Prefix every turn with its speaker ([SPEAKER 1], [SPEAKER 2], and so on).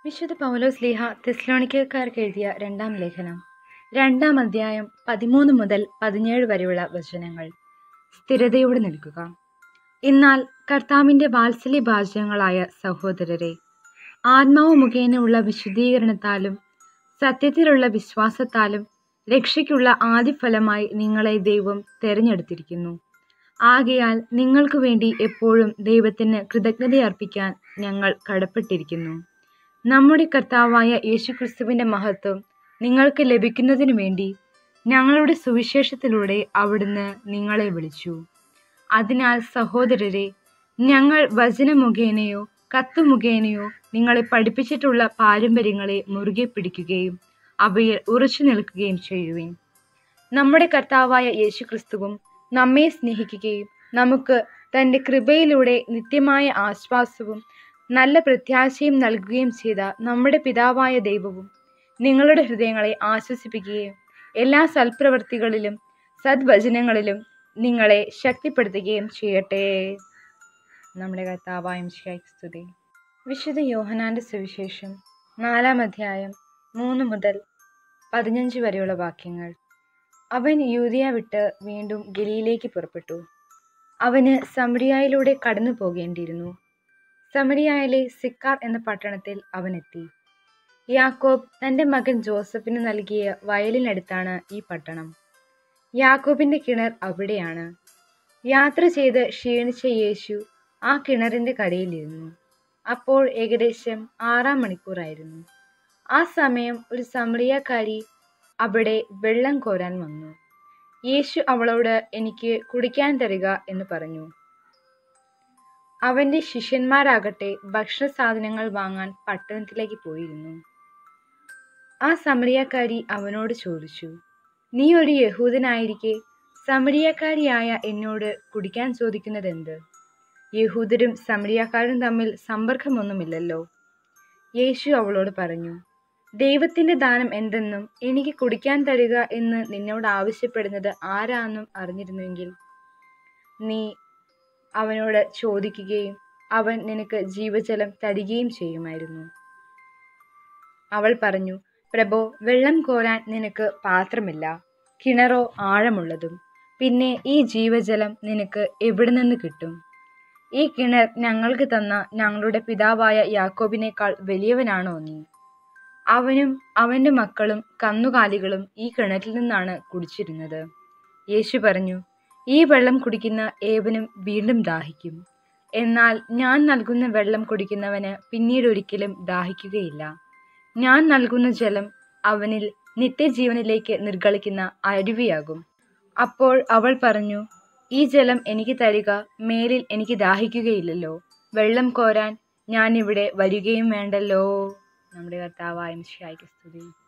[SPEAKER 1] വിശുദ്ധ പൗലോസ് ലീഹ തെസ്ലോണിക്കക്കാർക്ക് എഴുതിയ രണ്ടാം ലേഖനം രണ്ടാം അധ്യായം പതിമൂന്ന് മുതൽ പതിനേഴ് വരെയുള്ള വചനങ്ങൾ സ്ഥിരതയോടെ നിൽക്കുക എന്നാൽ കർത്താവിൻ്റെ വാത്സല്യ ഭാജനങ്ങളായ സഹോദരരെ ആത്മാവ് മുഖേനയുള്ള വിശുദ്ധീകരണത്താലും സത്യത്തിലുള്ള വിശ്വാസത്താലും രക്ഷയ്ക്കുള്ള ആദ്യഫലമായി നിങ്ങളെ ദൈവം തിരഞ്ഞെടുത്തിരിക്കുന്നു ആകയാൽ നിങ്ങൾക്ക് വേണ്ടി എപ്പോഴും ദൈവത്തിന് കൃതജ്ഞതയർപ്പിക്കാൻ ഞങ്ങൾ കടപ്പെട്ടിരിക്കുന്നു നമ്മുടെ കർത്താവായ യേശുക്രിസ്തുവിൻ്റെ മഹത്വം നിങ്ങൾക്ക് ലഭിക്കുന്നതിനു വേണ്ടി ഞങ്ങളുടെ സുവിശേഷത്തിലൂടെ അവിടുന്ന് നിങ്ങളെ വിളിച്ചു അതിനാൽ സഹോദരരെ ഞങ്ങൾ വചനം മുഖേനയോ കത്ത് മുഖേനയോ നിങ്ങളെ പഠിപ്പിച്ചിട്ടുള്ള പാരമ്പര്യങ്ങളെ മുറുകെ പിടിക്കുകയും അവയിൽ ഉറച്ചു നിൽക്കുകയും ചെയ്യുവിൻ നമ്മുടെ കർത്താവായ യേശുക്രിസ്തുവും നമ്മെ സ്നേഹിക്കുകയും നമുക്ക് തൻ്റെ കൃപയിലൂടെ നിത്യമായ ആശ്വാസവും നല്ല പ്രത്യാശയും നൽകുകയും ചെയ്ത നമ്മുടെ പിതാവായ ദൈവവും നിങ്ങളുടെ ഹൃദയങ്ങളെ ആശ്വസിപ്പിക്കുകയും എല്ലാ സൽപ്രവൃത്തികളിലും സദ്വചനങ്ങളിലും നിങ്ങളെ ശക്തിപ്പെടുത്തുകയും ചെയ്യട്ടെ നമ്മുടെ കർത്താവായ സ്തുതി വിശുദ്ധ യോഹനാന്റെ സുവിശേഷം നാലാം അധ്യായം മൂന്ന് മുതൽ പതിനഞ്ച് വരെയുള്ള വാക്യങ്ങൾ അവൻ യൂതിയ വിട്ട് വീണ്ടും ഗലിയിലേക്ക് പുറപ്പെട്ടു അവന് സമരിയായിലൂടെ കടന്നു പോകേണ്ടിയിരുന്നു സമരിയായിലെ സിക്കാർ എന്ന പട്ടണത്തിൽ അവനെത്തി യാക്കോബ് തൻ്റെ മകൻ ജോസഫിന് നൽകിയ വയലിനടുത്താണ് ഈ പട്ടണം യാക്കോബിൻ്റെ കിണർ അവിടെയാണ് യാത്ര ചെയ്ത് ക്ഷീണിച്ച യേശു ആ കിണറിൻ്റെ കരയിലിരുന്നു അപ്പോൾ ഏകദേശം ആറാം മണിക്കൂറായിരുന്നു ആ സമയം ഒരു സമറിയക്കാരി അവിടെ വെള്ളം കോരാൻ വന്നു യേശു അവളോട് എനിക്ക് കുടിക്കാൻ തരിക എന്ന് പറഞ്ഞു അവൻ്റെ ശിഷ്യന്മാരാകട്ടെ ഭക്ഷണ സാധനങ്ങൾ വാങ്ങാൻ പട്ടണത്തിലേക്ക് പോയിരുന്നു ആ സമറിയക്കാരി അവനോട് ചോദിച്ചു നീ ഒരു യഹൂദനായിരിക്കെ സമരിയക്കാരിയായ എന്നോട് കുടിക്കാൻ ചോദിക്കുന്നതെന്ത് യഹൂദരും സമരിയക്കാരും തമ്മിൽ സമ്പർക്കമൊന്നുമില്ലല്ലോ യേശു അവളോട് പറഞ്ഞു ദൈവത്തിൻ്റെ ദാനം എന്തെന്നും എനിക്ക് കുടിക്കാൻ തരിക എന്ന് നിന്നോട് ആവശ്യപ്പെടുന്നത് ആരാന്നും അറിഞ്ഞിരുന്നുവെങ്കിൽ നീ അവനോട് ചോദിക്കുകയും അവൻ നിനക്ക് ജീവജലം തരികയും ചെയ്യുമായിരുന്നു അവൾ പറഞ്ഞു പ്രഭോ വെള്ളം കോരാൻ നിനക്ക് പാത്രമില്ല കിണറോ ആഴമുള്ളതും പിന്നെ ഈ ജീവജലം നിനക്ക് എവിടെ നിന്ന് കിട്ടും ഈ കിണർ ഞങ്ങൾക്ക് തന്ന ഞങ്ങളുടെ പിതാവായ യാക്കോബിനേക്കാൾ വലിയവനാണോ നീ അവനും അവൻ്റെ മക്കളും കന്നുകാലികളും ഈ കിണറ്റിൽ നിന്നാണ് കുടിച്ചിരുന്നത് യേശു പറഞ്ഞു ഈ വെള്ളം കുടിക്കുന്ന ഏവനും വീണ്ടും ദാഹിക്കും എന്നാൽ ഞാൻ നൽകുന്ന വെള്ളം കുടിക്കുന്നവന് പിന്നീട് ഒരിക്കലും ദാഹിക്കുകയില്ല ഞാൻ നൽകുന്ന ജലം അവനിൽ നിത്യജീവനിലേക്ക് നിർഗളിക്കുന്ന അരുവിയാകും അപ്പോൾ അവൾ പറഞ്ഞു ഈ ജലം എനിക്ക് തരിക മേലിൽ എനിക്ക് ദാഹിക്കുകയില്ലല്ലോ വെള്ളം കോരാൻ ഞാൻ ഇവിടെ വരികയും വേണ്ടല്ലോ നമ്മുടെ കർത്താവായ മിശിഹായ്ക്ക് സ്തുതി